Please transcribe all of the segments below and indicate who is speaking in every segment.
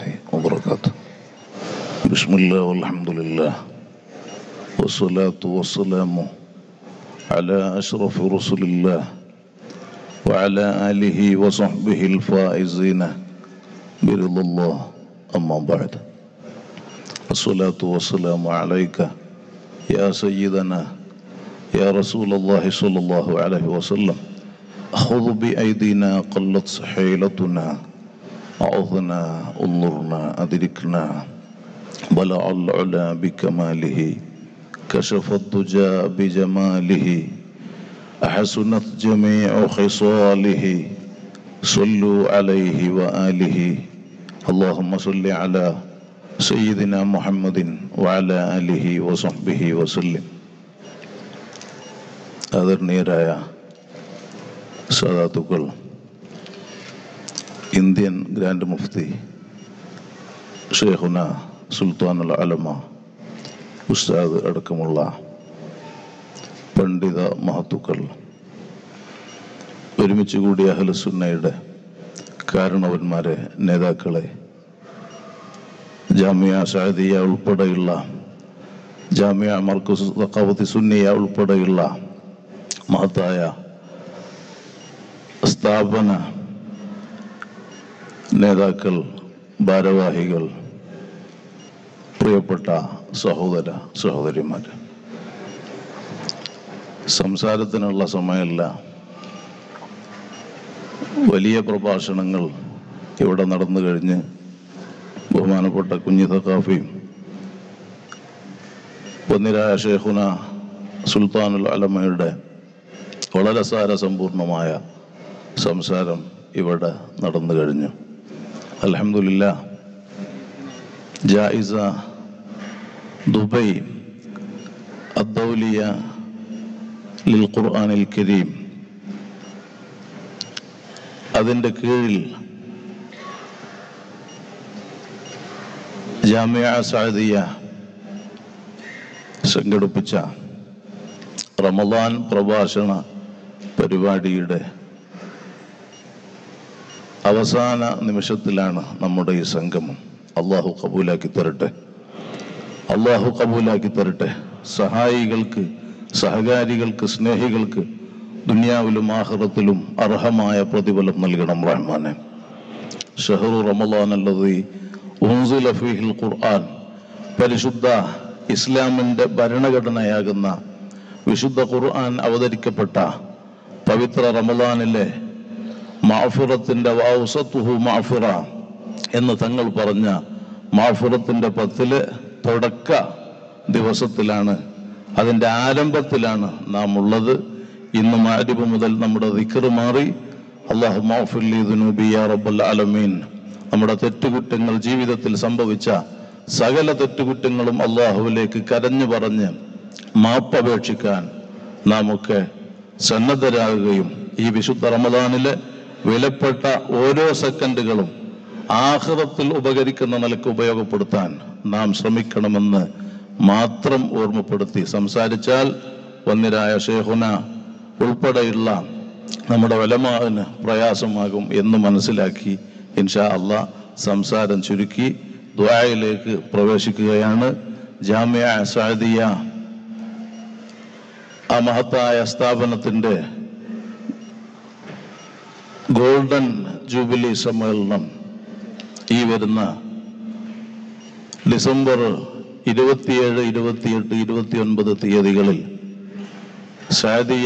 Speaker 1: وبركاته بسم الله والحمد لله والصلاة والسلام على أشرف رسل الله وعلى آله وصحبه الفائزين برضا الله أما بعد الصلاة والسلام عليك يا سيدنا يا رسول الله صلى الله عليه وسلم خذ بأيدينا قلت حيلتنا أعظنا انظرنا أدركنا بلع العلا بكماله كشف الدجى بجماله أحسنت جميع خصاله صلوا عليه وآله اللهم صل على سيدنا محمد وعلى آله وصحبه وسلم ആദരണീയരായ സാദാത്തുക്കൾ Indian grand മുഫ്തി ഷേഖുന സുൽത്താനുൽ അലമ ഉസ്താദ് അടക്കമുള്ള പണ്ഡിത മഹത്തുക്കൾ ഒരുമിച്ച് കൂടിയ അഹ്ലുസുന്നയുടെ കാരണവന്മാരെ നേതാക്കളെ ജാമിയ ഷാദിയ ഉൾപ്പെടെയുള്ള ജാമിയ മർക്കുസ് തക്കാവത്തി സുന്നിയ ഉൾപ്പെടെയുള്ള മഹത്തായ സ്ഥാപന നേതാക്കൾ ഭാരവാഹികൾ പ്രിയപ്പെട്ട സഹോദര സഹോദരിമാർ സംസാരത്തിനുള്ള സമയമല്ല വലിയ പ്രഭാഷണങ്ങൾ ഇവിടെ നടന്നു കഴിഞ്ഞ് ബഹുമാനപ്പെട്ട കുഞ്ഞി തക്കാഫിയും പൊന്നിരായ ഷേഖുന സുൽത്താനുൽ അലമയുടെ വളരെ സാരസമ്പൂർണമായ സംസാരം ഇവിടെ നടന്നു കഴിഞ്ഞു അലഹമില്ല ജായിസ ദുബൈ അദ്ദൗലിയ ലിൽ ഖുർആനിൽ കരീം അതിൻ്റെ കീഴിൽ ജാമിയ സാദിയ സംഘടിപ്പിച്ച റമദാൻ പ്രഭാഷണ പരിപാടിയുടെ അവസാന നിമിഷത്തിലാണ് നമ്മുടെ ഈ സംഗമം അള്ളാഹു കബൂലാക്കി തരട്ടെ അള്ളാഹു കബൂലാക്കി തരട്ടെ സഹായികൾക്ക് സഹകാരികൾക്ക് സ്നേഹികൾക്ക് ദുനിയാവിലും ആഹ്റത്തിലും അർഹമായ പ്രതിഫലം നൽകണം റഹ്മാനെ ഷഹറു റമദാൻ അല്ലതി ഉൻസില ഫീഹിൽ ഖുർആൻ പരിശുദ്ധ ഇസ്ലാമിന്റെ ഭരണഘടനയാകുന്ന വിശുദ്ധ ഖുർആൻ അവതരിക്കപ്പെട്ട പവിത്ര റമദാനിലെ മാഫുറത്തിന്റെ വൗസത്തുഹു മാഫുറ എന്ന് തങ്ങൾ പറഞ്ഞ മാഫുറത്തിന്റെ പത്തില് തുടക്ക ദിവസത്തിലാണ് അതിന്റെ ആരംഭത്തിലാണ് നാം ഉള്ളത് ഇന്ന് മാരിബ് മുതൽ നമ്മുടെ ദിക്കറ് മാറി അള്ളാഹു റബ്ബൽ ആലമീൻ നമ്മുടെ തെറ്റുകുറ്റങ്ങൾ ജീവിതത്തിൽ സംഭവിച്ച സകല തെറ്റുകുറ്റങ്ങളും അള്ളാഹുവിലേക്ക് കരഞ്ഞു പറഞ്ഞ് മാപ്പപേക്ഷിക്കാൻ നാം ഒക്കെ സന്നദ്ധരാകുകയും ഈ വിശുദ്ധ റമദാനിലെ വിലപ്പെട്ട ഓരോ സെക്കൻഡുകളും ആഹ്റത്തിൽ ഉപകരിക്കുന്ന നിലക്ക് ഉപയോഗപ്പെടുത്താൻ നാം ശ്രമിക്കണമെന്ന് മാത്രം ഓർമ്മപ്പെടുത്തി സംസാരിച്ചാൽ വന്നിരായ ഷേഹുന ഉൾപ്പെടെയുള്ള നമ്മുടെ വലമാവിന് പ്രയാസമാകും എന്ന് മനസ്സിലാക്കി ഇൻഷാ അള്ളാ സംസാരം ചുരുക്കി ദ്വായയിലേക്ക് പ്രവേശിക്കുകയാണ് ജാമ്യ സാദിയ ആ മഹത്തായ സ്ഥാപനത്തിന്റെ ഗോൾഡൻ ജൂബിലി സമ്മേളനം ഈ വരുന്ന ഡിസംബർ ഇരുപത്തിയേഴ് ഇരുപത്തിയെട്ട് ഇരുപത്തിയൊൻപത് തീയതികളിൽ സാദിയ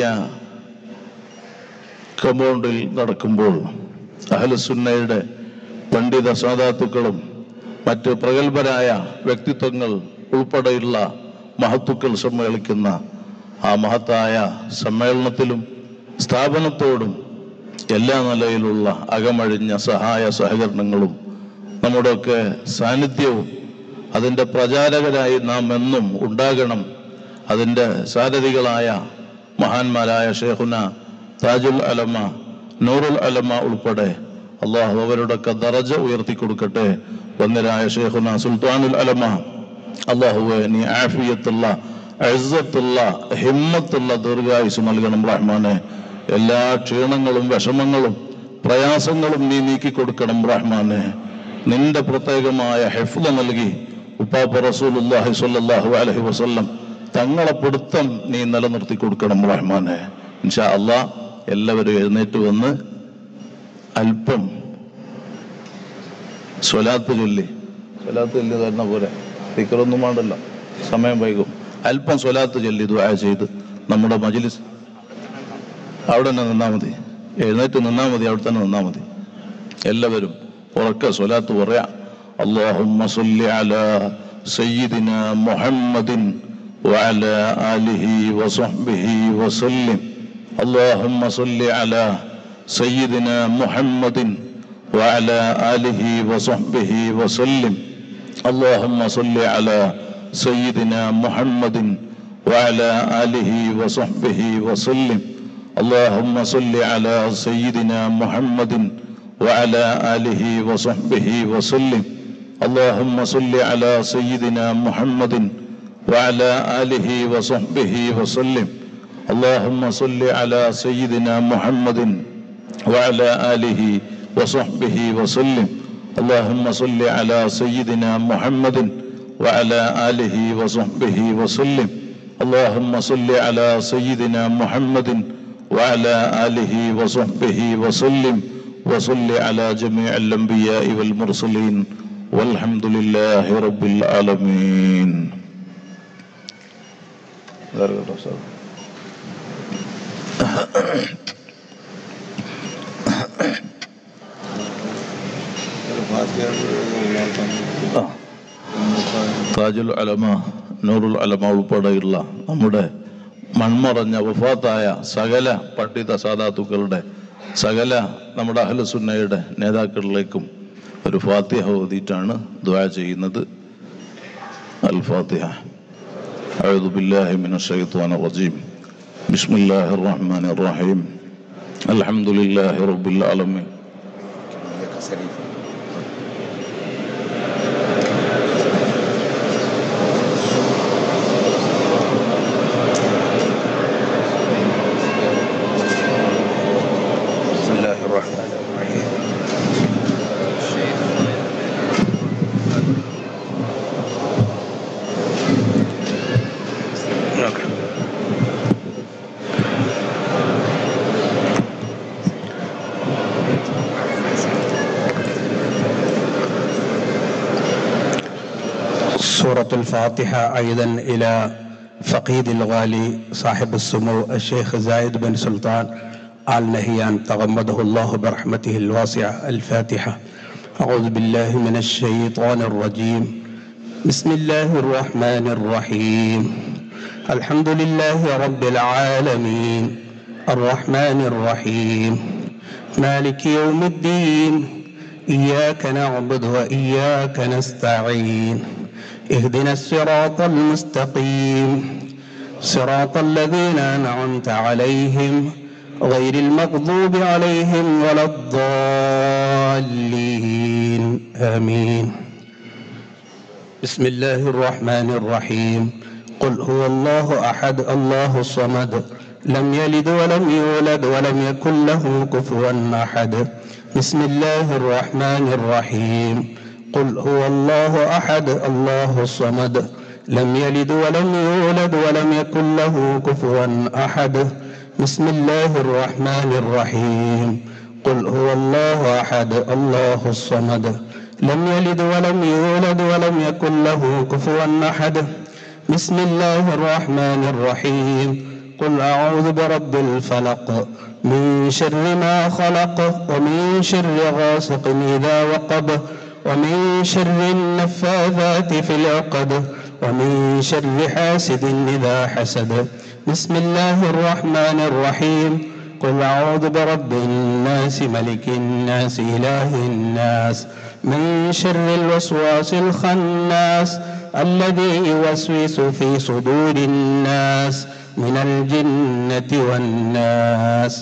Speaker 1: കമ്പൗണ്ടിൽ നടക്കുമ്പോൾ അഹലുസുന്നയുടെ പണ്ഡിത സാധാത്തുക്കളും മറ്റ് പ്രഗത്ഭരായ വ്യക്തിത്വങ്ങൾ ഉൾപ്പെടെയുള്ള മഹത്തുക്കൾ സമ്മേളിക്കുന്ന ആ മഹത്തായ സമ്മേളനത്തിലും സ്ഥാപനത്തോടും എല്ലാ നിലയിലുള്ള അകമഴിഞ്ഞ സഹായ സഹകരണങ്ങളും നമ്മുടെയൊക്കെ സാന്നിധ്യവും അതിൻ്റെ പ്രചാരകരായി നാം എന്നും ഉണ്ടാകണം അതിൻ്റെ സാരഥികളായ മഹാന്മാരായ ഷേഖുന താജുൽ അലമ നൂറുൽ അലമ ഉൾപ്പെടെ അള്ളാഹു അവരുടെയൊക്കെ ദറജ ഉയർത്തി കൊടുക്കട്ടെ വന്നരായ ഷേഖുന സുൽത്താനുൽ അലമ അള്ളാഹുവെ നീ ആഫിയത്തുള്ള അഴുത്തുള്ള ഹിമ്മത്തുള്ള ദീർഘായുസ് നൽകണം റഹ്മാനെ എല്ലാ ക്ഷീണങ്ങളും വിഷമങ്ങളും പ്രയാസങ്ങളും നീ നീക്കി കൊടുക്കണം റഹ്മാനെ നിന്റെ പ്രത്യേകമായ ഹെഫ്ല നൽകി ഉപ്പാപ്പ റസൂലുള്ളാഹി സ്വല്ലല്ലാഹു അലൈഹി വസല്ലം തങ്ങളെ പിടുത്തം നീ നിലനിർത്തി കൊടുക്കണം റഹ്മാനെ ഇൻഷാ അള്ളാ എല്ലാവരും എഴുന്നേറ്റ് വന്ന് അല്പം സ്വലാത്ത് ചൊല്ലി സ്വലാത്ത് ചൊല്ലി തരുന്ന പോലെ സ്പീക്കറൊന്നും വേണ്ടല്ലോ സമയം വൈകും അല്പം സ്വലാത്ത് ചൊല്ലി ദുആ ചെയ്ത് നമ്മുടെ മജ്ലിസ് അവിടെ തന്നെ നിന്നാ മതി എഴുന്നേറ്റ് നിന്നാ മതി അവിടെ തന്നെ നിന്നാ മതി എല്ലാവരും ഉറക്ക സ്വലാത്ത് പറയാ اللهم صل على سيدنا محمد وعلى آله وصحبه وسلم اللهم صل على سيدنا محمد وعلى آله وصحبه وسلم اللهم صل على سيدنا محمد وعلى آله وصحبه وسلم اللهم صل على سيدنا محمد وعلى آله وصحبه وسلم اللهم صل على سيدنا محمد وعلى آله وصحبه وسلم اللهم صل على سيدنا محمد وعلى آله وصحبه وسلم اللهم صل على سيدنا محمد وعلى آله وصحبه وسلم اللهم صل على سيدنا محمد وعلى آله وصحبه وسلم وصل على جميع الأنبياء والمرسلين والحمد لله رب العالمين താജുൽ അലമ നൂറുൽ അലമ ഉൾപ്പെടെയുള്ള നമ്മുടെ മൺമറഞ്ഞ വഫാത്തായ സകല പണ്ഡിത സാധാത്തുക്കളുടെ സകല നമ്മുടെ അഹ്ലുസുന്നയുടെ നേതാക്കളിലേക്കും ഒരു ഫാത്തിഹ ഓതിയിട്ടാണ് ദുആ ചെയ്യുന്നത് അൽ ഫാത്തിഹ أعوذ بالله من الشيطان الرجيم بسم الله الرحمن الرحيم الحمد لله رب العالمين
Speaker 2: بسم الله الرحمن الرحيم Okay.
Speaker 3: سورة الفاتحة أيضا إلى فقيد الغالي صاحب السمو الشيخ زايد بن سلطان آل نهيان تغمده الله برحمته الواسعة الفاتحة أعوذ بالله من الشيطان الرجيم بسم الله الرحمن الرحيم الحمد لله رب العالمين الرحمن الرحيم مالك يوم الدين إياك نعبد وإياك نستعين اهدنا الصراط المستقيم صراط الذين أنعمت عليهم غير المغضوب عليهم ولا الضالين آمين بسم الله الرحمن الرحيم قل هو الله أحد الله الصمد لم يلد ولم يولد ولم يكن له كفوا أحد بسم الله الرحمن الرحيم قل هو الله أحد الله الصمد لم يلد ولم يولد ولم يكن له كفوا أحد بسم الله الرحمن الرحيم قل هو الله أحد الله الصمد لم يلد ولم يولد ولم يكن له كفوا أحد بسم الله الرحمن الرحيم قل أعوذ برب الفلق من شر ما خلق ومن شر غاسق إذا وقب ومن شر النفاثات في العقد ومن شر حاسد إذا حسد بسم الله الرحمن الرحيم قل أعوذ برب الناس ملك الناس إله الناس من شر الوسواس الخناس الذي يوسوس في صدور الناس من الجنة والناس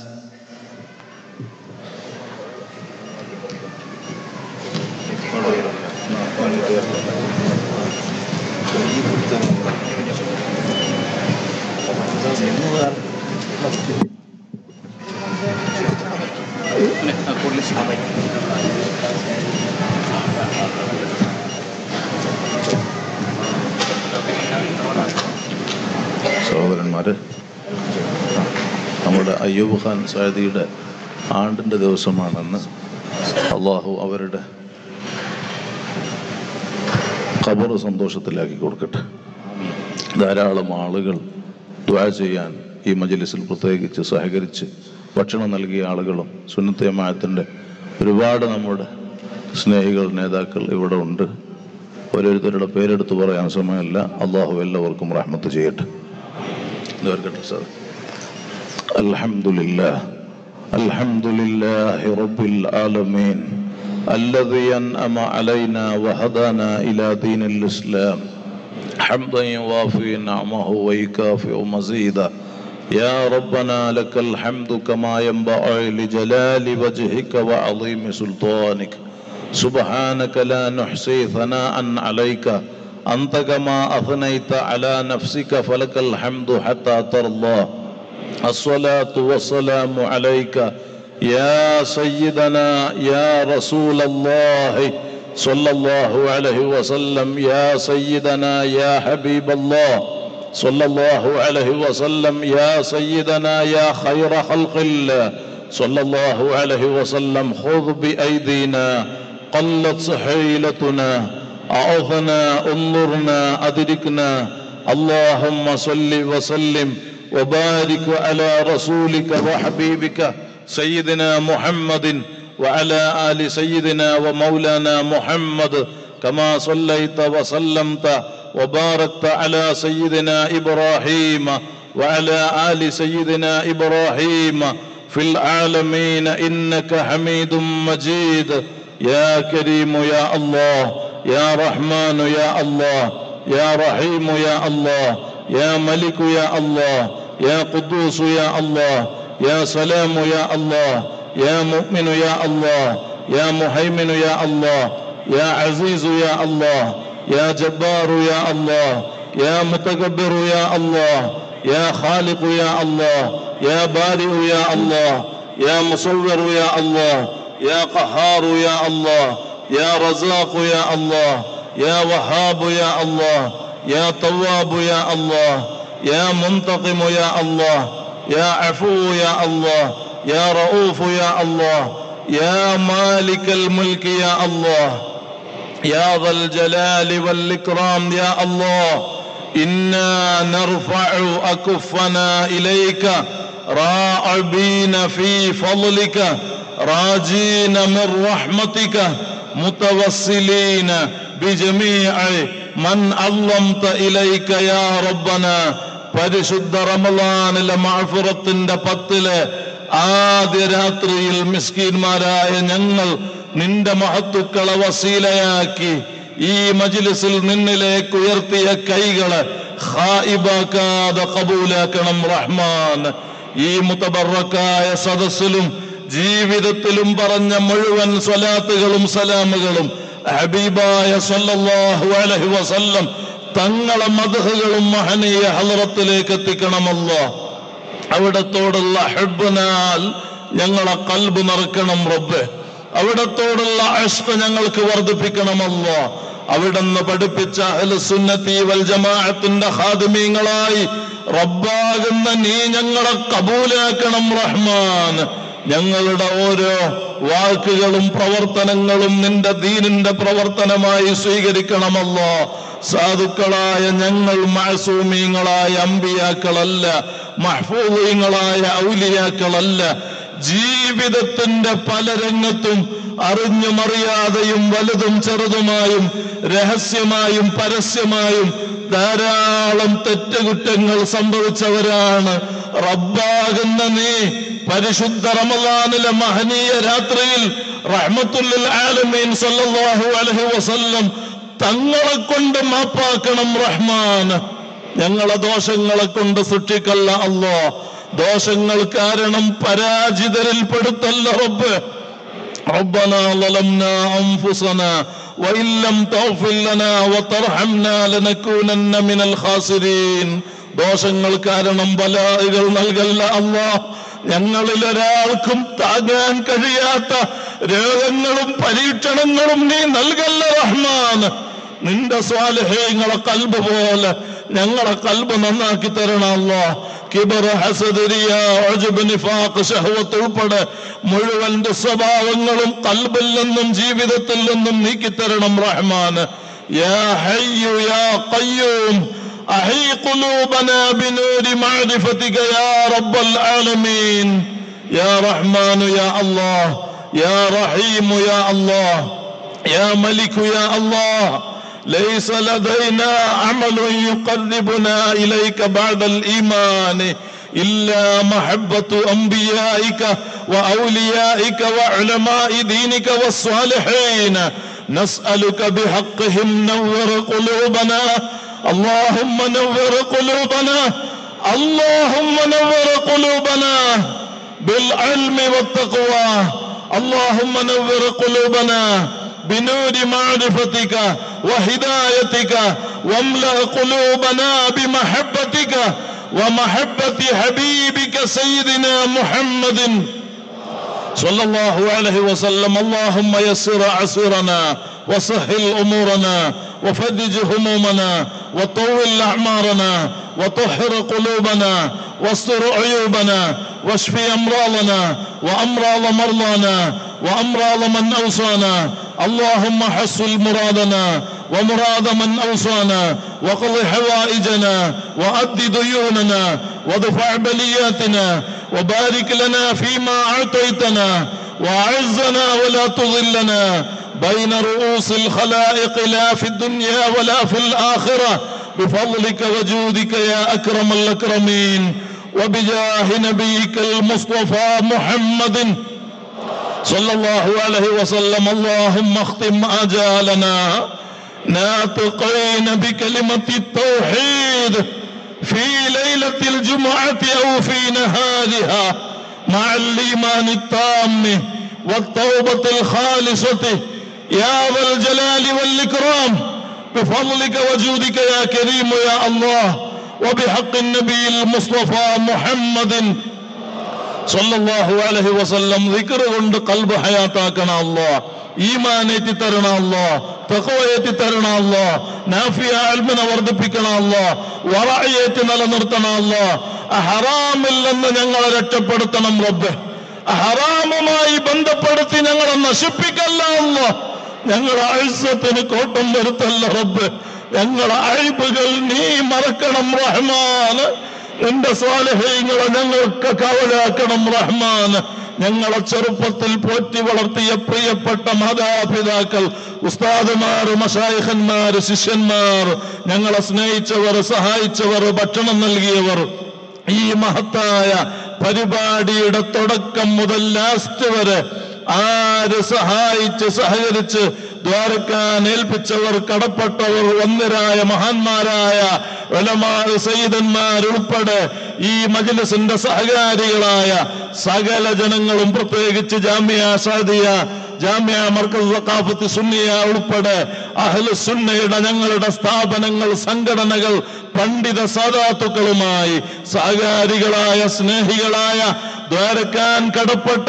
Speaker 1: അയ്യൂബ് ഖാൻ സാദിയുടെ ആണ്ടിൻ്റെ ദിവസമാണെന്ന് അള്ളാഹു അവരുടെ ഖബർ സന്തോഷത്തിലാക്കി കൊടുക്കട്ടെ ധാരാളം ആളുകൾ ദ്വാ ചെയ്യാൻ ഈ മജലിസിൽ പ്രത്യേകിച്ച് സഹകരിച്ച് ഭക്ഷണം നൽകിയ ആളുകളും സുന്നത്തേമായത്തിൻ്റെ ഒരുപാട് നമ്മുടെ സ്നേഹികൾ നേതാക്കൾ ഇവിടെ ഉണ്ട് ഓരോരുത്തരുടെ പേരെടുത്ത് പറയാൻ സമയമല്ല അള്ളാഹു എല്ലാവർക്കും റഹ്മത്ത് ചെയ്യട്ടെ ഇതുവർക്കട്ടെ സാർ അൽഹംദുലില്ലാ അൽഹംദുലില്ലാഹി റബ്ബിൽ ആലമീൻ الذي أنعم علينا وهدانا إلى دين الإسلام حمدا يوافي نعمه ويكافئ مزيدا يا ربنا لك الحمد كما ينبغي لجلال وجهك وعظيم سلطانك سبحانك لا نحصي ثناء عليك أنت كما أثنيت على نفسك فلك الحمد حتى ترضى الصلاة والسلام عليك يا سيدنا يا رسول الله صلى الله عليه وسلم يا سيدنا يا حبيب الله صلى الله عليه وسلم يا سيدنا يا خير خلق الله صلى الله عليه وسلم خذ بأيدينا قلت سحيلتنا أعوذنا انظرنا أدركنا اللهم صل وسلم وبارك على رسولك وحبيبك سيدنا محمد وعلى آل سيدنا ومولانا محمد كما صليت وسلمت وباركت على سيدنا إبراهيم وعلى آل سيدنا إبراهيم في العالمين إنك حميد مجيد يا كريم يا الله يا رحمن يا الله يا رحيم يا الله يا ملك يا الله يا قدوس يا الله يا سلام يا الله يا مؤمن يا الله يا مهيمن يا الله يا عزيز يا الله يا جبار يا الله يا متكبر يا الله يا خالق يا الله يا بارئ يا الله يا مصور يا الله يا قهار يا الله يا رزاق يا الله يا وهاب يا الله يا تواب يا الله يا منتقم يا الله يا عفو يا الله يا رؤوف يا الله يا مالك الملك يا الله يا ذا الجلال والإكرام يا الله إنا نرفع أكفنا إليك راعبين في فضلك راجين من رحمتك متوسلين بجميع من علمت إليك يا ربنا പരിശുദ്ധ റമലാനിലെ മാഫുറത്തിന്റെ പത്തില് ആദ്യ രാത്രിയിൽ മിസ്കീന്മാരായ ഞങ്ങൾ നിന്റെ മഹത്തുക്കളെ വസീലയാക്കി ഈ മജിലിസിൽ നിന്നിലേക്ക് ഉയർത്തിയ കൈകള് ഹായിബാക്കാതെ കബൂലാക്കണം റഹ്മാൻ ഈ മുത്തബറക്കായ സദസ്സിലും ജീവിതത്തിലും പറഞ്ഞ മുഴുവൻ സ്വലാത്തുകളും സലാമുകളും ഹബീബായ സല്ലല്ലാഹു അലൈഹി വസല്ലം തങ്ങളെ മതഹുകളും മഹനീയ ഹലറത്തിലേക്ക് എത്തിക്കണമല്ലോ അവിടത്തോടുള്ള ഹെബനാൽ ഞങ്ങളെ കൽബ് നിറക്കണം റബ്ബ് അവിടത്തോടുള്ള അഷ്ക ഞങ്ങൾക്ക് വർദ്ധിപ്പിക്കണമല്ലോ അവിടുന്ന് പഠിപ്പിച്ച സുന്നത്തി വൽ ജമാഅത്തിന്റെ ഹാദിമീങ്ങളായി റബ്ബാകുന്ന നീ ഞങ്ങളെ കബൂലാക്കണം റഹ്മാൻ ഞങ്ങളുടെ ഓരോ വാക്കുകളും പ്രവർത്തനങ്ങളും നിന്റെ ദീനിന്റെ പ്രവർത്തനമായി സ്വീകരിക്കണമല്ലോ സാധുക്കളായ ഞങ്ങൾ മാസൂമീങ്ങളായ അമ്പിയാക്കളല്ല മഹ്ഫൂദീങ്ങളായ ഔലിയാക്കളല്ല ജീവിതത്തിന്റെ പല രംഗത്തും അറിഞ്ഞും അറിയാതെയും വലുതും ചെറുതുമായും രഹസ്യമായും പരസ്യമായും ധാരാളം തെറ്റുകുറ്റങ്ങൾ സംഭവിച്ചവരാണ് റബ്ബാകുന്ന നീ പരിശുദ്ധ റമദാനിലെ മഹനീയ രാത്രിയിൽ റഹ്മത്തുല്ലിൽ ആലമീൻ സല്ലല്ലാഹു അലൈഹി വസല്ലം തങ്ങളെ കൊണ്ട് മാപ്പാക്കണം റഹ്മാൻ ഞങ്ങളെ ദോഷങ്ങളെ കൊണ്ട് സൃഷ്ടിക്കല്ല അല്ലോ ദോഷങ്ങൾ കാരണം പരാജിതരിൽ പെടുത്തല്ല റബ്ബ് ربنا ظلمنا أنفسنا وإن لم تغفر لنا وترحمنا لنكونن من الخاسرين ദോഷങ്ങൾ കാരണം ബലാകൾ നൽകല്ല അള്ളാ ഞങ്ങളിൽ ഒരാൾക്കും താങ്ങാൻ കഴിയാത്ത രോഗങ്ങളും പരീക്ഷണങ്ങളും നീ നൽകല്ല റഹ്മാൻ നിന്റെ സ്വാലഹ്യങ്ങളെ കൽബ് പോലെ ഞങ്ങളെ കൽബ് നന്നാക്കി തരണമല്ലോ കിബർ ഹസദ് റിയ ഉജ്ബ് നിഫാഖ് ഷഹ്വത്ത് ഉൾപ്പെടെ മുഴുവൻ ദുസ്വഭാവങ്ങളും കൽബിൽ നിന്നും ജീവിതത്തിൽ നിന്നും നീക്കിത്തരണം റഹ്മാൻ യാ ഹയ്യു യാ ഖയ്യൂം أحي قلوبنا بنور معرفتك يا رب العالمين يا رحمن يا الله يا رحيم يا الله يا ملك يا الله ليس لدينا عمل يقربنا إليك بعد الإيمان إلا محبة أنبيائك وأوليائك وعلماء دينك والصالحين نسألك بحقهم نور قلوبنا اللهم نور قلوبنا اللهم نور قلوبنا بالعلم والتقوى اللهم نور قلوبنا بنور معرفتك وهدايتك واملأ قلوبنا بمحبتك ومحبة حبيبك سيدنا محمد صلى الله عليه وسلم اللهم يسر عسيرنا وسهل امورنا وفرج همومنا وطول اعمارنا وطهر قلوبنا واستر عيوبنا واشف امراضنا وامراض مرضانا وامراض من اوصانا اللهم حصل مرادنا ومراد من اوصانا وقض حوائجنا وأد ديوننا وادفع بلياتنا وبارك لنا فيما اعطيتنا واعزنا ولا تضلنا بين رؤوس الخلائق لا في الدنيا ولا في الاخره بفضلك وجودك يا اكرم الاكرمين وبجاه نبيك المصطفى محمد صلى الله عليه وسلم اللهم اختم اجالنا ناطقين بكلمه التوحيد في ليله الجمعه او في نهارها مع الايمان التام والتوبه الخالصه يا ذا الجلال والاكرام بفضلك وجودك يا كريم يا الله وبحق النبي المصطفى محمد സല്ലല്ലാഹു അലൈഹി വസല്ലം ദിക്ർ കൊണ്ട് കൽബ് ഹയാത്താക്കണ അല്ലോ ഈമാൻ എത്തി തരണ അല്ലോ തഖ്വ എത്തി തരണ അല്ലോ നാഫിയ അൽമിനെ വർദ്ധിപ്പിക്കണ അല്ലോ വറഅയേറ്റി നിലനിർത്തണ അല്ലോ ഹറാമിൽ നിന്ന് ഞങ്ങളെ രക്ഷപ്പെടുത്തണം റബ്ബ് ഹറാമുമായി ബന്ധപ്പെടുത്തി ഞങ്ങളെ നശിപ്പിക്കല്ല അല്ലോ ഞങ്ങളുടെ അഴുസത്തിന് കോട്ടം വരുത്തല്ല റബ്ബ് ഞങ്ങളുടെ അഴിബുകൾ നീ മറക്കണം റഹ്മാൻ നിന്റെ സ്വാലഹ്യങ്ങളെ ഞങ്ങൾക്ക് കവലാക്കണം റഹ്മാൻ ഞങ്ങളെ ചെറുപ്പത്തിൽ പോറ്റി വളർത്തിയ പ്രിയപ്പെട്ട മാതാപിതാക്കൾ ഉസ്താദുമാർ മഷായിഖന്മാർ ശിഷ്യന്മാർ ഞങ്ങളെ സ്നേഹിച്ചവർ സഹായിച്ചവർ ഭക്ഷണം നൽകിയവർ ഈ മഹത്തായ പരിപാടിയുടെ തുടക്കം മുതൽ ലാസ്റ്റ് വരെ ആര് സഹായിച്ച് സഹകരിച്ച് ദ്വാരക്കാൻ ഏൽപ്പിച്ചവർ കടപ്പെട്ടവർ വന്നരായ മഹാന്മാരായ വലമാർ സയ്യിദന്മാർ ഉൾപ്പെടെ ഈ മജ്ലിസിന്റെ സഹകാരികളായ സകല ജനങ്ങളും പ്രത്യേകിച്ച് ജാമ്യ സാദിയ ജാമ്യ മർക്കസ് സഖാഫത്ത് സുന്നിയ ഉൾപ്പെടെ അഹ്ലു സുന്നയുടെ ഞങ്ങളുടെ സ്ഥാപനങ്ങൾ സംഘടനകൾ പണ്ഡിത സാധാത്തുക്കളുമായി സഹകാരികളായ സ്നേഹികളായ ദ്വാരക്കാൻ കടപ്പെട്ട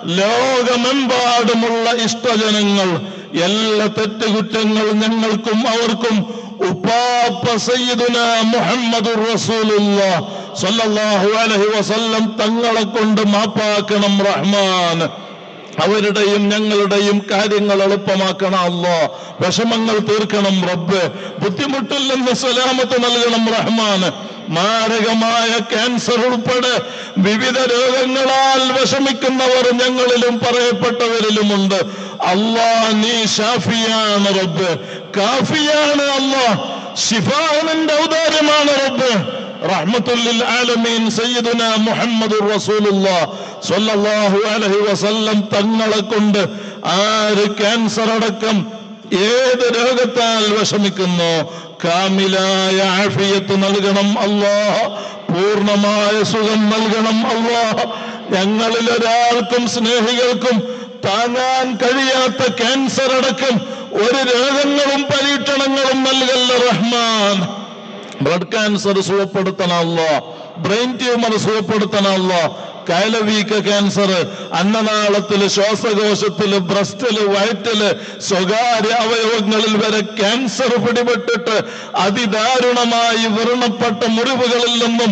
Speaker 1: ലോകമെമ്പാടുമുള്ള ഇഷ്ടജനങ്ങൾ എല്ലാ തെറ്റുകുറ്റങ്ങൾ ഞങ്ങൾക്കും അവർക്കും ഉപ്പാപ്പ സയ്യിദുന മുഹമ്മദ് റസൂലുള്ള സല്ലല്ലാഹു അലൈഹി വസല്ലം തങ്ങളെ കൊണ്ട് മാപ്പാക്കണം റഹ്മാൻ അവരുടെയും ഞങ്ങളുടെയും കാര്യങ്ങൾ എളുപ്പമാക്കണം അല്ലോ വിഷമങ്ങൾ തീർക്കണം റബ്ബ് ബുദ്ധിമുട്ടിൽ നിന്ന് സലാമത്ത് നൽകണം റഹ്മാൻ മാരകമായ ക്യാൻസർ ഉൾപ്പെടെ വിവിധ രോഗങ്ങളാൽ വിഷമിക്കുന്നവർ ഞങ്ങളിലും പറയപ്പെട്ടവരിലുമുണ്ട് അള്ളാ നീ ഷാഫിയാണ് റബ്ബ് കാഫിയാണ് അള്ളാ ഷിഫാനിന്റെ ഔദാര്യമാണ് റബ്ബ് റഹ്മത്തുല്ലിൽ ആലമീൻ സയ്യിദുന മുഹമ്മദ് റസൂലുള്ളാഹ് സ്വല്ലല്ലാഹു അലൈഹി വസല്ലം തങ്ങളെ കൊണ്ട് ആര് ക്യാൻസർ അടക്കം ഏത് രോഗത്താൽ വിഷമിക്കുന്നു കാമിലായ ആഫിയത്ത് നൽകണം അല്ലാ പൂർണ്ണമായ സുഖം നൽകണം അല്ലാ ഞങ്ങളിൽ ഒരാൾക്കും സ്നേഹികൾക്കും താങ്ങാൻ കഴിയാത്ത ക്യാൻസർ അടക്കം ഒരു രോഗങ്ങളും പരീക്ഷണങ്ങളും നൽകല്ല റഹ്മാൻ ബ്ലഡ് ക്യാൻസർ സുഖപ്പെടുത്തണമല്ലോ ബ്രെയിൻ ട്യൂമർ സുഖപ്പെടുത്തണമല്ലോ കയലവീക്ക ക്യാൻസർ അന്നനാളത്തില് ശ്വാസകോശത്തില് ബ്രസ്റ്റില് വയറ്റില് സ്വകാര്യ അവയവങ്ങളിൽ വരെ ക്യാൻസർ പിടിപെട്ടിട്ട് അതിദാരുണമായി വ്രണപ്പെട്ട മുറിവുകളിൽ നിന്നും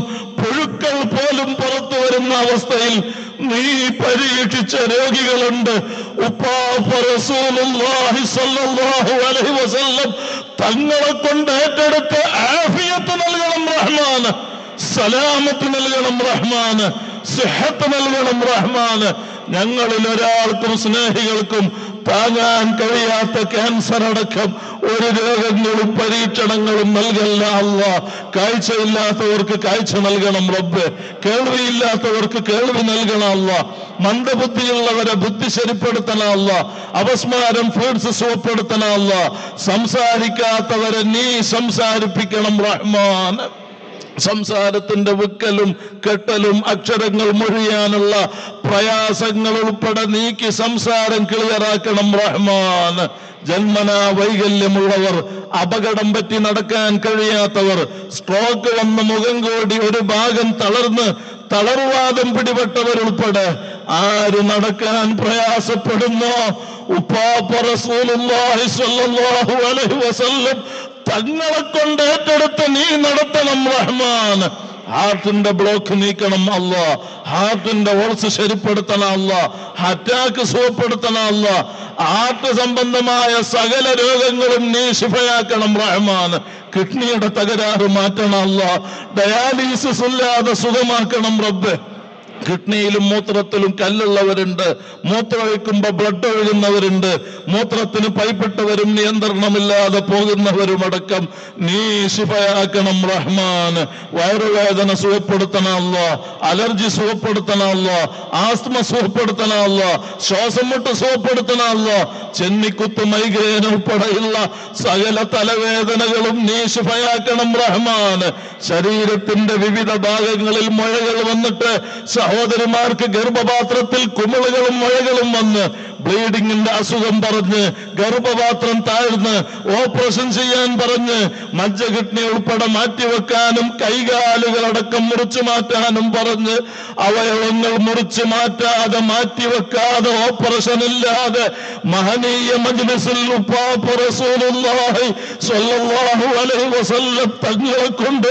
Speaker 1: പുഴുക്കൾ പോലും പുറത്തു വരുന്ന അവസ്ഥയിൽ നീ പരീക്ഷിച്ച രോഗികളുണ്ട് ഉപ്പാപ്പ റസൂലുള്ളാഹി സ്വല്ലല്ലാഹു അലൈഹി വസല്ലം തങ്ങളെ കൊണ്ട് ഏറ്റെടുത്ത് ആഫിയത്ത് നൽകണം റഹ്മാന് സലാമത്ത് നൽകണം റഹ്മാന് സിഹത്ത് നൽകണം റഹ്മാന് ഞങ്ങളിൽ ഒരാൾക്കും സ്നേഹികൾക്കും താങ്ങാൻ കഴിയാത്ത ക്യാൻസർ അടക്കം ഒരു രോഗങ്ങളും പരീക്ഷണങ്ങളും നൽകല്ല അല്ല കാഴ്ചയില്ലാത്തവർക്ക് കാഴ്ച നൽകണം റബ്ബ് കേൾവിയില്ലാത്തവർക്ക് കേൾവി നൽകണം അല്ല മന്ദബുദ്ധിയുള്ളവരെ ബുദ്ധി ശരിപ്പെടുത്തണം അല്ല അപസ്മാരം ഫ്രൂട്ട്സ് സുഖപ്പെടുത്തണം അല്ല സംസാരിക്കാത്തവരെ നീ സംസാരിപ്പിക്കണം റഹ്മാൻ സംസാരത്തിന്റെ വിക്കലും കെട്ടലും അക്ഷരങ്ങൾ മൊഴിയാനുള്ള പ്രയാസങ്ങൾ ഉൾപ്പെടെ നീക്കി സംസാരം ക്ലിയറാക്കണം റഹ്മാൻ ജന്മന വൈകല്യമുള്ളവർ അപകടം പറ്റി നടക്കാൻ കഴിയാത്തവർ സ്ട്രോക്ക് വന്ന് മുഖം കോടി ഒരു ഭാഗം തളർന്ന് തളർവാദം പിടിപെട്ടവരുൾപ്പെടെ ആര് നടക്കാൻ പ്രയാസപ്പെടുന്നോ ഉപ്പാപ്പ റസൂലുള്ളാഹി സ്വല്ലല്ലാഹു അലൈഹി വസല്ലം തങ്ങളെ കൊണ്ട് ഏറ്റെടുത്ത് നീ നടത്തണം റഹ്മാൻ ഹാർട്ടിന്റെ ബ്ലോക്ക് നീക്കണം അല്ല ഹാർട്ടിന്റെ ഓൾസ് ശരിപ്പെടുത്തണം അല്ല അറ്റാക്ക് സുഖപ്പെടുത്തണം അല്ല ഹാർട്ട് സംബന്ധമായ സകല രോഗങ്ങളും നീ ശിഫയാക്കണം റഹ്മാൻ കിഡ്നിയുടെ തകരാറ് മാറ്റണം അല്ല ഡയാലിസിസ് ഇല്ലാതെ സുഖമാക്കണം റബ്ബെ കിഡ്നിയിലും മൂത്രത്തിലും കല്ലുള്ളവരുണ്ട് മൂത്രമൊഴിക്കുമ്പോ ബ്ലഡ് ഒഴുകുന്നവരുണ്ട് മൂത്രത്തിന് പൈപ്പിട്ടവരും നിയന്ത്രണമില്ലാതെ പോകുന്നവരുമടക്കം നീ ശിഫയാക്കണം റഹ്മാൻ വയറുവേദന സുഖപ്പെടുത്തണമല്ല അലർജി സുഖപ്പെടുത്തണമല്ല ആസ്മ സുഖപ്പെടുത്തണമല്ല ശ്വാസം മുട്ട് സുഖപ്പെടുത്തണമല്ല ചെന്നിക്കുത്ത് മൈഗ്രേൻ ഉൾപ്പെടെയുള്ള സകല തലവേദനകളും നീ ശിഫയാക്കണം റഹ്മാൻ ശരീരത്തിന്റെ വിവിധ ഭാഗങ്ങളിൽ മുഴകൾ വന്നിട്ട് സഹോദരിമാർക്ക് ഗർഭപാത്രത്തിൽ കുമിളുകളും മുഴകളും വന്ന് ബ്ലീഡിങ്ങിന്റെ അസുഖം പറഞ്ഞ് ഗർഭപാത്രം താഴ്ന്ന് ഓപ്പറേഷൻ ചെയ്യാൻ പറഞ്ഞ് മജ്ജ കിഡ്നി ഉൾപ്പെടെ മാറ്റിവെക്കാനും കൈകാലുകളടക്കം മുറിച്ചു മാറ്റാനും പറഞ്ഞ് അവയവങ്ങൾ മുറിച്ചു മാറ്റാതെ മാറ്റിവെക്കാതെ ഓപ്പറേഷൻ ഇല്ലാതെ മഹനീയ മജ്ലിസിൽ ഉപ്പാപ്പ റസൂലുള്ളാഹി സ്വല്ലല്ലാഹു അലൈഹി വസല്ലം തങ്ങളെ കൊണ്ട്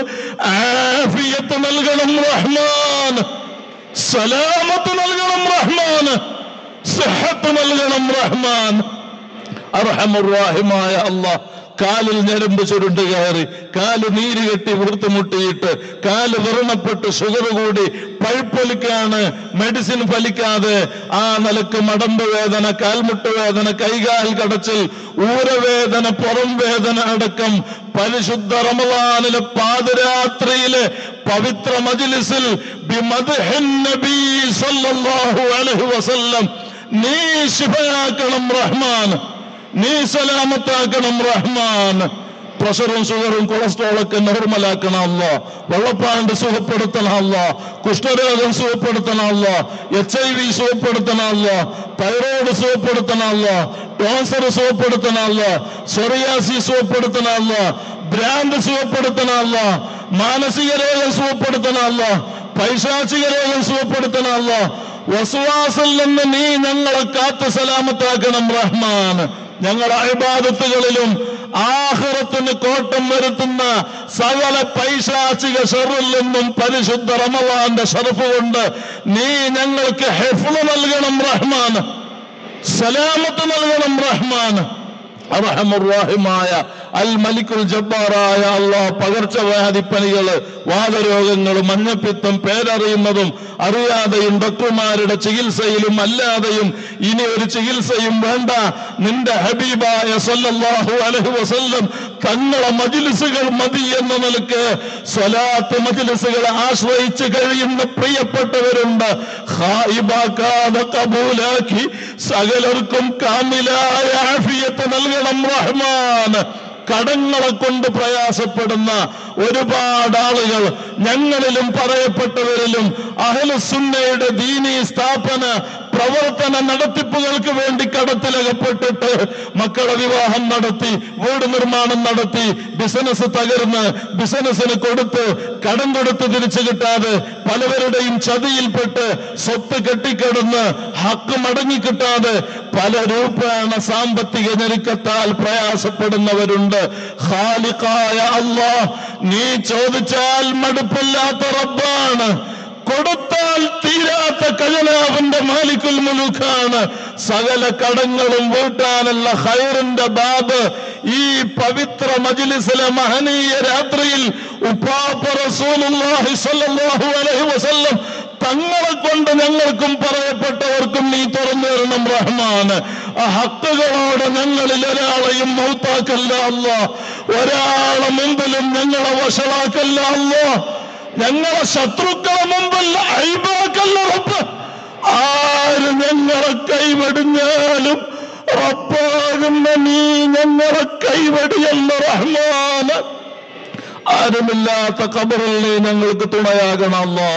Speaker 1: ആഫിയത്ത് നൽകണം റഹ്മാൻ സലാമത്ത് നൽകണം റഹ്മാൻ സിഹത്ത് നൽകണം റഹ്മാൻ അർഹമുറാഹിമായ അള്ളാഹ് കാലിൽ ഞരമ്പ് ചുരുണ്ട് കയറി കാല് നീര് കെട്ടി വീർത്തുമുട്ടിയിട്ട് കാല് വ്രണപ്പെട്ട് ഷുഗർ കൂടി പഴുപ്പൊലിക്കാണ് മെഡിസിൻ ഫലിക്കാതെ ആ നിലക്ക് മടമ്പ് വേദന കാൽമുട്ട് വേദന കൈകാൽ കടച്ചിൽ ഊരവേദന പുറം വേദന അടക്കം പരിശുദ്ധ റമദാനിലെ പാതിരാത്രിയിലെ പവിത്ര മജ്ലിസിൽ ബിമദ്ഹിൻ നബി സല്ലല്ലാഹു അലൈഹി വസല്ലം നീ ശിഫയാക്കണം റഹ്മാൻ നീ സലാമത്താക്കണം റഹ്മാൻ പ്രഷറും ഷുഗറും കൊളസ്ട്രോൾ ഒക്കെ നോർമലാക്കണം അല്ല വെള്ളപ്പാണ്ട് സുഖപ്പെടുത്തണം അല്ല കുഷ്ഠരോഗം സുഖപ്പെടുത്തണം അല്ല എച്ച് ഐ വി സുഖപ്പെടുത്തണം അല്ല തൈറോയ്ഡ് സുഖപ്പെടുത്തണം അല്ല ക്യാൻസർ സുഖപ്പെടുത്തണം അല്ല സൊറിയാസി സുഖപ്പെടുത്തണം അല്ല ഭ്രാന്ത് സുഖപ്പെടുത്തണം അല്ല മാനസിക രോഗം സുഖപ്പെടുത്തണം അല്ല പൈശാചിക രോഗം സുഖപ്പെടുത്തണം അല്ല വസുവാസിൽ നിന്ന് നീ ഞങ്ങളെ കാത്ത് സലാമത്താക്കണം റഹ്മാൻ ഞങ്ങളുടെ അഴിബാദത്തുകളിലും ആഹ്റത്തിന് കോട്ടം വരുത്തുന്ന സകല പൈശാചിക ഷെറിൽ നിന്നും പരിശുദ്ധ റമവാന്റെ ഷറഫ് കൊണ്ട് നീ ഞങ്ങൾക്ക് ഹെഫ്ള് നൽകണം റഹ്മാൻ സലാമത്ത് നൽകണം റഹ്മാൻ അറഹമുറാഹിമായ അൽ മലിക്കുൽ ജബ്ബാറായ അള്ളാഹ് പകർച്ചവ്യാധി പനികള് വാദരോഗങ്ങൾ മഞ്ഞപ്പിത്തം പേരറിയുന്നതും അറിയാതെയും ഡോക്ടർമാരുടെ ചികിത്സയിലും അല്ലാതെയും ഇനി ഒരു ചികിത്സയും വേണ്ട നിന്റെ ഹബീബായ സല്ലല്ലാഹു അലൈഹി വസല്ലം തങ്ങളെ മജിലിസുകൾ മതി എന്ന നിലക്ക് സ്വലാത്ത് മജിലിസുകളെ ആശ്രയിച്ച് കഴിയുന്ന പ്രിയപ്പെട്ടവരുണ്ട് ഹായിബാക്കാതെ കബൂലാക്കി സകലർക്കും കാമിലായ ആഫിയത്ത് നൽകണം റഹ്മാൻ കടങ്ങളെ കൊണ്ട് പ്രയാസപ്പെടുന്ന ഒരുപാട് ആളുകൾ ഞങ്ങളിലും പറയപ്പെട്ടവരിലും അഹലുസുന്നയുടെ ദീനീ സ്ഥാപന പ്രവർത്തന നടത്തിപ്പുകൾക്ക് വേണ്ടി കടത്തിലകപ്പെട്ടിട്ട് മക്കളെ വിവാഹം നടത്തി വീട് നിർമ്മാണം നടത്തി ബിസിനസ് തകർന്ന് ബിസിനസ്സിന് കൊടുത്ത് കടം കൊടുത്ത് തിരിച്ചു കിട്ടാതെ പലവരുടെയും ചതിയിൽപ്പെട്ട് സ്വത്ത് കെട്ടിക്കിടന്ന് ഹക്ക് മടങ്ങി കിട്ടാതെ പല രൂപേണ സാമ്പത്തിക ഞെരുക്കത്താൽ പ്രയാസപ്പെടുന്നവരുണ്ട് ഖാലിഖായ അല്ലാഹ് നീ ചോദിച്ചാൽ മടുപ്പില്ലാത്ത റബ്ബാണ് കൊടുത്താൽ തീരാത്ത ഖജനാവിന്റെ മാലിക്കുൽ മുലുഖാണ് സകല കടങ്ങളും വീട്ടാനുള്ള ഹൈറിന്റെ ബാബ് ഈ പവിത്ര മജ്ലിസിലെ മഹനീയ രാത്രിയിൽ ഉപ്പാപ്പ റസൂലുള്ളാഹി സ്വല്ലല്ലാഹു അലൈഹി വസല്ലം തങ്ങളെ കൊണ്ട് ഞങ്ങൾക്കും പറയപ്പെട്ടവർക്കും നീ തുറന്നു തരണം റഹ്മാന് ആ ഹക്കുകളോട് ഞങ്ങളിൽ ഒരാളെയും മൗത്താക്കല്ല അല്ല ഒരാളെ മുമ്പിലും ഞങ്ങളെ വഷളാക്കല്ല അല്ലോ ഞങ്ങളെ ശത്രുക്കളെ മുമ്പിൽ അഴിബാക്കല്ല റബ്ബ് ആര് ഞങ്ങളെ കൈവെടിഞ്ഞാലും റബ്ബാകുന്ന നീ ഞങ്ങളെ കൈവെടിയല്ല റഹ്മാന് ആരുമില്ലാത്ത കബറിൽ നീ ഞങ്ങൾക്ക് തുണയാകണമല്ലോ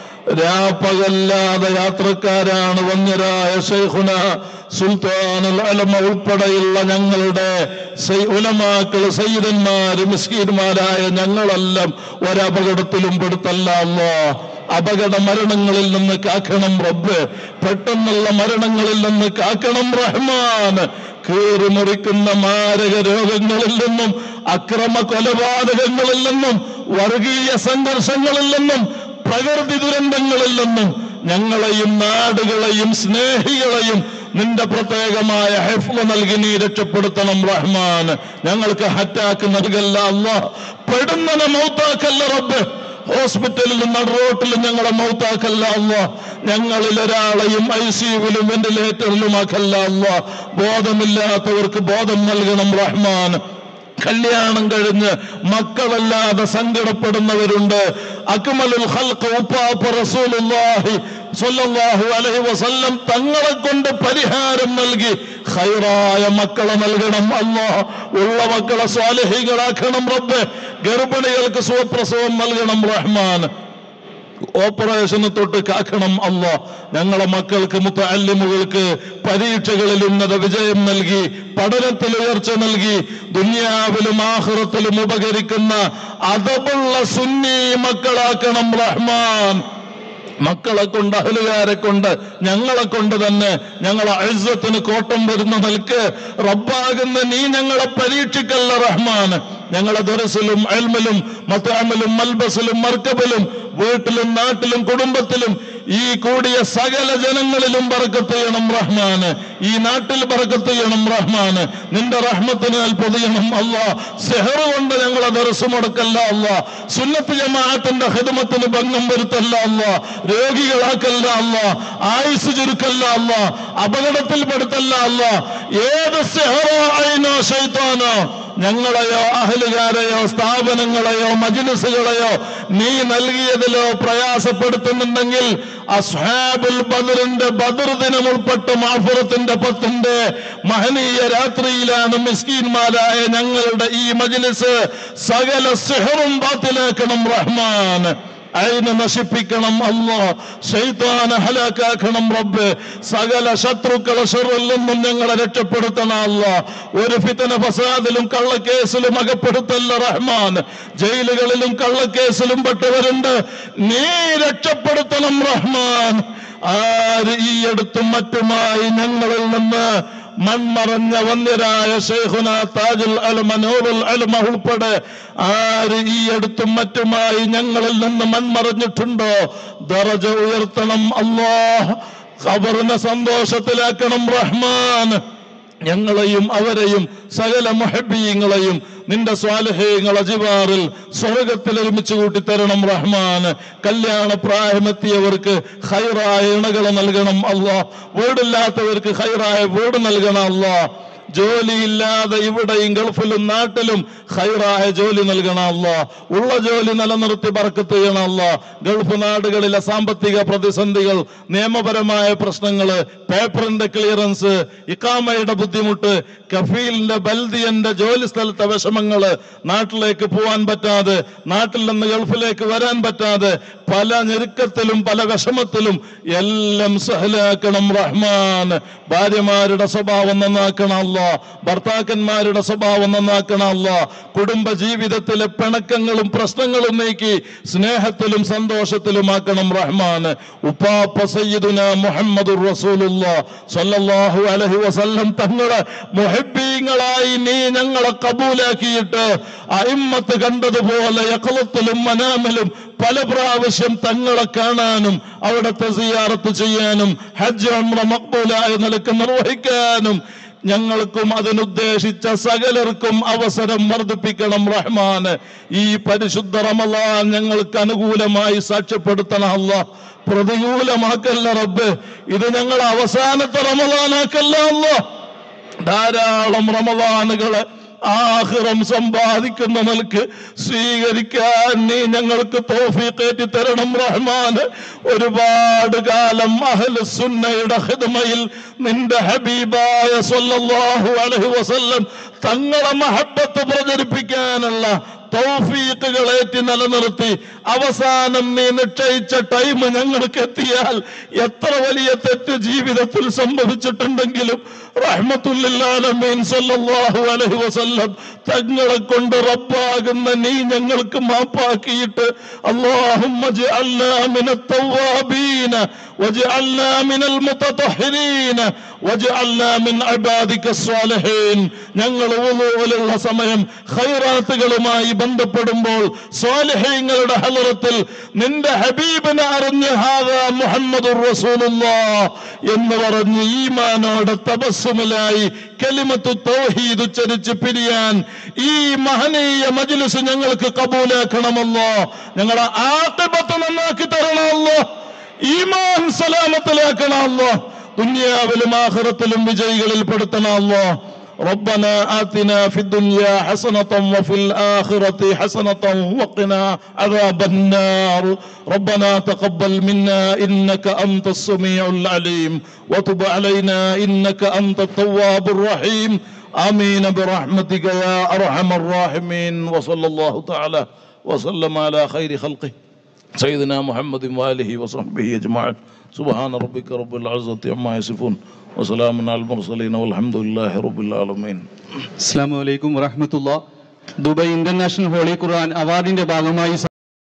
Speaker 1: രാപ്പകല്ലാതെ യാത്രക്കാരാണ് വന്യരായ ഷെയ്ഖുന സുൽത്താനുൽ അലമ ഉൾപ്പെടെയുള്ള ഞങ്ങളുടെ സൈ- ഉലമാക്കള് സയ്യിദന്മാര് മിസ്കീന്മാരായ ഞങ്ങളെല്ലാം ഒരപകടത്തിലും പെടുത്തല്ല അല്ലോ അപകട മരണങ്ങളിൽ നിന്ന് കാക്കണം റബ്ബ് പെട്ടെന്നുള്ള മരണങ്ങളിൽ നിന്ന് കാക്കണം റഹ്മാൻ കീറി മുറിക്കുന്ന മാരക രോഗങ്ങളിൽ നിന്നും അക്രമ കൊലപാതകങ്ങളിൽ നിന്നും വർഗീയ സംഘർഷങ്ങളിൽ നിന്നും പ്രകൃതി ദുരന്തങ്ങളിൽ നിന്നും ഞങ്ങളെയും നാടുകളെയും സ്നേഹികളെയും നിന്റെ പ്രത്യേകമായ ഹെഫ്ല നൽകി നീ രക്ഷപ്പെടുത്തണം റഹ്മാൻ ഞങ്ങൾക്ക് ഹറ്റാക്ക് നൽകല്ല അല്ല പെടുന്നന മൗത്താക്കല്ല റബ്ബ് ഹോസ്പിറ്റലിലും നടുറോട്ടിലും ഞങ്ങളെ മൗത്താക്കല്ല അല്ല ഞങ്ങളിൽ ഒരാളെയും ഐ സിയുവിലും വെന്റിലേറ്ററിലും ആക്കല്ല അല്ല ബോധമില്ലാത്തവർക്ക് ബോധം നൽകണം റഹ്മാൻ കല്യാണം കഴിഞ്ഞ് മക്കളല്ലാതെ സങ്കടപ്പെടുന്നവരുണ്ട് അക്മലുൽ ഖൽഖ് ഉപ്പാപ്പ റസൂലുള്ളാഹി സ്വല്ലല്ലാഹു അലൈഹി വസല്ലം തങ്ങളെ കൊണ്ട് പരിഹാരം നൽകി ഖൈറായ മക്കളെ നൽകണം അല്ലാഹ് ഉള്ള മക്കളെ സ്വാലിഹികളാക്കണം റബ്ബ് ഗർഭിണികൾക്ക് സുഖപ്രസവം നൽകണം റഹ്മാൻ ഓപ്പറേഷന് തൊട്ട് കാക്കണം അല്ല ഞങ്ങളെ മക്കൾക്ക് മുത്തല്ലിമുകൾക്ക് പരീക്ഷകളിൽ ഉന്നത വിജയം നൽകി പഠനത്തിൽ ഉയർച്ച നൽകി ദുനിയാവിലും ആഹ്റത്തിലും ഉപകരിക്കുന്ന അതപുള്ള സുന്നി മക്കളാക്കണം റഹ്മാൻ മക്കളെ കൊണ്ട് അഹലുകാരെ കൊണ്ട് ഞങ്ങളെ കൊണ്ട് തന്നെ ഞങ്ങളെ അഴുസത്തിന് കോട്ടം വരുന്ന നിൽക്ക് റബ്ബാകുന്ന നീ ഞങ്ങളെ പരീക്ഷിക്കല്ല റഹ്മാൻ ഞങ്ങളെ ദറസിലും അൽമിലും മത്താമിലും മൽബസിലും മർക്കബിലും വീട്ടിലും നാട്ടിലും കുടുംബത്തിലും ഈ കൂടിയ സകല ജനങ്ങളിലും ബർക്കത്ത് ചെയ്യണം റഹ്മാന് ഈ നാട്ടിൽ ബർക്കത്ത് ചെയ്യണം റഹ്മാന് നിന്റെ റഹ്മത്തിനാൽ പൊതിയണം അല്ലാ സെഹറ് കൊണ്ട് ഞങ്ങളെ ദർസ് മുടക്കല്ല അല്ല സുന്നത്ത് ജമാഅത്തിന്റെ ഹിദമത്തിന് ഭംഗം വരുത്തല്ല അല്ല രോഗികളാക്കല്ല അല്ല ആയുസ് ചുരുക്കല്ല അല്ല അപകടത്തിൽ പെടുത്തല്ല അല്ല ഏത് സെഹറോ അയിനോ ശൈത്താനോ ഞങ്ങളെയോ അഹലുകാരെയോ സ്ഥാപനങ്ങളെയോ മജ്ലിസുകളെയോ നീ നൽകിയതിലോ പ്രയാസപ്പെടുത്തുന്നുണ്ടെങ്കിൽ അസ്ഹാബുൽ ബദറിന്റെ ബദർ ദിനം ഉൾപ്പെട്ട മാഫുറത്തിന്റെ പത്തിന്റെ മഹനീയ രാത്രിയിലാണ് മിസ്കീന്മാരായ ഞങ്ങളുടെ ഈ മജ്ലിസ് സകല സിഹറും ബാത്തിലാക്കണം റഹ്മാൻ അതിനെ നശിപ്പിക്കണം അല്ലോ ശൈത്താനെ ഹലാക്കാക്കണം റബ്ബ് സകല ശത്രുക്കളെ ഷെറിൽ നിന്നും ഞങ്ങളെ രക്ഷപ്പെടുത്തണം അല്ലോ ഒരു ഫിത്തന ഫസാദിലും കള്ളക്കേസിലും അകപ്പെടുത്തല്ല റഹ്മാൻ ജയിലുകളിലും കള്ളക്കേസിലും പെട്ടവരുണ്ട് നീ രക്ഷപ്പെടുത്തണം റഹ്മാൻ ആര് ഈ അടുത്തും മറ്റുമായി ഞങ്ങളിൽ നിന്ന് മൺമറഞ്ഞ വന്യരായ ഷെയ്ഖുന താജുൽ അലമ നൂറുൽ അലമ ഉൾപ്പെടെ ആര് ഈ അടുത്തും മറ്റുമായി ഞങ്ങളിൽ നിന്ന് മൺമറഞ്ഞിട്ടുണ്ടോ ദറജ ഉയർത്തണം അല്ലാഹ് ഖബറിനെ സന്തോഷത്തിലാക്കണം റഹ്മാൻ ഞങ്ങളെയും അവരെയും സകല മുഹബീങ്ങളെയും നിന്റെ സ്വാലഹ്യങ്ങളെ ജിവാറിൽ സ്വർഗത്തിൽ ഒരുമിച്ച് കൂട്ടിത്തരണം റഹ്മാൻ കല്യാണ പ്രായമെത്തിയവർക്ക് ഹൈറായ ഇണകളെ നൽകണം അല്ലാ വീടില്ലാത്തവർക്ക് ഹൈറായ വീട് നൽകണം അല്ലാ ജോലിയില്ലാതെ ഇവിടെയും ഗൾഫിലും നാട്ടിലും ഹൈറായ ജോലി നൽകണം അല്ല ഉള്ള ജോലി നിലനിർത്തി ബർക്കത്ത് ചെയ്യണം അല്ല ഗൾഫ് നാടുകളിലെ സാമ്പത്തിക പ്രതിസന്ധികൾ നിയമപരമായ പ്രശ്നങ്ങള് പേപ്പറിന്റെ ക്ലിയറൻസ് ഇക്കാമയുടെ ബുദ്ധിമുട്ട് കഫീലിന്റെ ബൽദിയന്റെ ജോലി സ്ഥലത്തെ വിഷമങ്ങള് നാട്ടിലേക്ക് പോവാൻ പറ്റാതെ നാട്ടിൽ നിന്ന് ഗൾഫിലേക്ക് വരാൻ പറ്റാതെ പല ഞെരുക്കത്തിലും പല വിഷമത്തിലും എല്ലാം സഹലാക്കണം റഹ്മാൻ ഭാര്യമാരുടെ സ്വഭാവം നന്നാക്കണം അല്ല ഭർത്താക്കന്മാരുടെ സ്വഭാവം നന്നാക്കണം അല്ല കുടുംബ ജീവിതത്തിലെ പിണക്കങ്ങളും പ്രശ്നങ്ങളും നീക്കി സ്നേഹത്തിലും സന്തോഷത്തിലുമാക്കണം റഹ്മാൻ ഉപ്പാപ്പ സയ്യിദുന മുഹമ്മദ് റസൂലുള്ള സല്ലല്ലാഹു അലൈഹി വസല്ലം തങ്ങളെ മുഹബ്ബീങ്ങളായി നീ ഞങ്ങളെ കബൂലാക്കിയിട്ട് അയിമ്മത്ത് കണ്ടതുപോലെ യക്കളത്തിലും മനാമിലും പല പ്രാവശ്യം തങ്ങളെ കാണാനും അവിടുത്തെ സിയാറത്ത് ചെയ്യാനും ഹജ്ജ് ഉംറ മക്ബൂലായ നിലക്ക് നിർവഹിക്കാനും ഞങ്ങൾക്കും അതിനുദ്ദേശിച്ച സകലർക്കും അവസരം വർദ്ധിപ്പിക്കണം റഹ്മാന് ഈ പരിശുദ്ധ റമലാൻ ഞങ്ങൾക്ക് അനുകൂലമായി സാക്ഷ്യപ്പെടുത്തണം അല്ല പ്രതികൂലമാക്കല്ല റബ്ബ് ഇത് ഞങ്ങൾ അവസാനത്തെ റമലാനാക്കല്ല അല്ല ധാരാളം റമദാനുകളെ ആഹ്റം സമ്പാദിക്കുന്ന നിലക്ക് സ്വീകരിക്കാൻ നീ ഞങ്ങൾക്ക് തോഫീക്കേറ്റി തരണം റഹ്മാന് ഒരുപാട് കാലം അഹ്ല സുന്നയുടെ ഹിദ്മയിൽ നിന്റെ ഹബീബായ സല്ലല്ലാഹു അലൈഹി വസല്ലം തങ്ങളെ മഹബത്ത് പ്രചരിപ്പിക്കാനുള്ള തൗഫീഖുകളേറ്റി നിലനിർത്തി അവസാനം നീ നിശ്ചയിച്ച ടൈം ഞങ്ങൾക്ക് എത്തിയാൽ എത്ര വലിയ തെറ്റ് ജീവിതത്തിൽ സംഭവിച്ചിട്ടുണ്ടെങ്കിലും റഹ്മത്തുല്ലാലമീൻ സല്ലല്ലാഹു അലൈഹി വസല്ലം തങ്ങളെ കൊണ്ട് റബ്ബാകുന്ന നീ ഞങ്ങൾക്ക് മാപ്പാക്കിയിട്ട് അല്ലാഹുമ്മ ജഅൽനാ മിനൽ തവ്വാബീന വജഅൽനാ മിനൽ മുതതഹിരീന വജഅൽനാ മിൻ ഇബാദിക സ്വാലിഹീൻ ഞങ്ങൾ വുളൂലുള്ള സമയം ഖൈറാത്തുകളുമായി ബന്ധപ്പെടുമ്പോൾ സ്വാലിഹീങ്ങളുടെ ഹലറത്തിൽ നിന്റെ ഹബീബിനെ അറിഞ്ഞ് ഹാദാ മുഹമ്മദുർ റസൂലുള്ളാഹ് എന്ന് പറഞ്ഞ് ഈമാനോടെ തപസ്സുമിലായി കലിമത്തു തൗഹീദ് ഉച്ചരിച്ച് പിരിയാൻ ഈ മഹനീയ മജ്ലിസ് ഞങ്ങൾക്ക് കബൂലാക്കണമല്ലോ ഞങ്ങളുടെ ആത്തിബത്ത് നന്നാക്കി തരണമല്ലോ ഈമാൻ സലാമത്തിലാക്കണമല്ലോ ദുനിയാവിലും ആഖിറത്തിലും വിജയികളിൽ പെടുത്തണമല്ലോ ربنا آتنا في الدنيا حسنة وفي الآخرة حسنة وقنا عذاب النار ربنا تقبل منا إنك أنت السميع العليم وتب علينا إنك أنت التواب الرحيم آمين برحمتك يا أرحم الراحمين وصلى الله تعالى وسلم على خير خلقه سيدنا محمد وآله وصحبه أجمعين سبحان ربك رب العزة عما يصفون وسلام على المرسلين والحمد لله رب العالمين
Speaker 4: അസ്സാം വലൈക്കും വറഹമത്തുള്ള ദുബായ് ഇന്റർനാഷണൽ ഹോളി ഖുർആൻ അവാർഡിന്റെ ഭാഗമായി